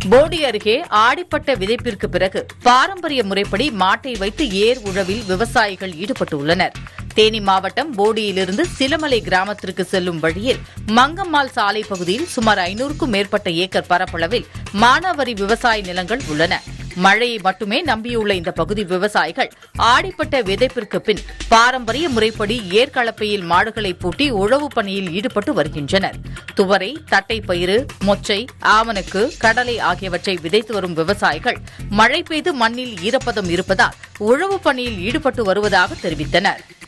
போடி அருகே ஆடிப்பட்ட விதைப்பிற்கு பிறகு பாரம்பரிய முறைப்படி மாட்டை வைத்து ஏர் உழவில் விவசாயிகள் ஈடுபட்டுள்ளனர் தேனி மாவட்டம் போடியிலிருந்து சிலமலை கிராமத்திற்கு செல்லும் வழியில் மங்கம்மாள் சாலை பகுதியில் சுமார் ஐநூறுக்கும் மேற்பட்ட ஏக்கர் பரப்பளவில் மானாவரி விவசாய நிலங்கள் உள்ளன மழையை மட்டுமே நம்பியுள்ள இந்த பகுதி விவசாயிகள் ஆடிப்பட்ட விதைப்பிற்கு பின் பாரம்பரிய முறைப்படி ஏற்களப்பையில் மாடுகளை பூட்டி உழவு பணியில் ஈடுபட்டு வருகின்றனர் துவரை தட்டைப்பயிறு மொச்சை ஆமணக்கு கடலை ஆகியவற்றை விதைத்து வரும் விவசாயிகள் மழை பெய்து மண்ணில் ஈரப்பதம் இருப்பதால் உழவு பணியில் ஈடுபட்டு வருவதாக தெரிவித்தனர்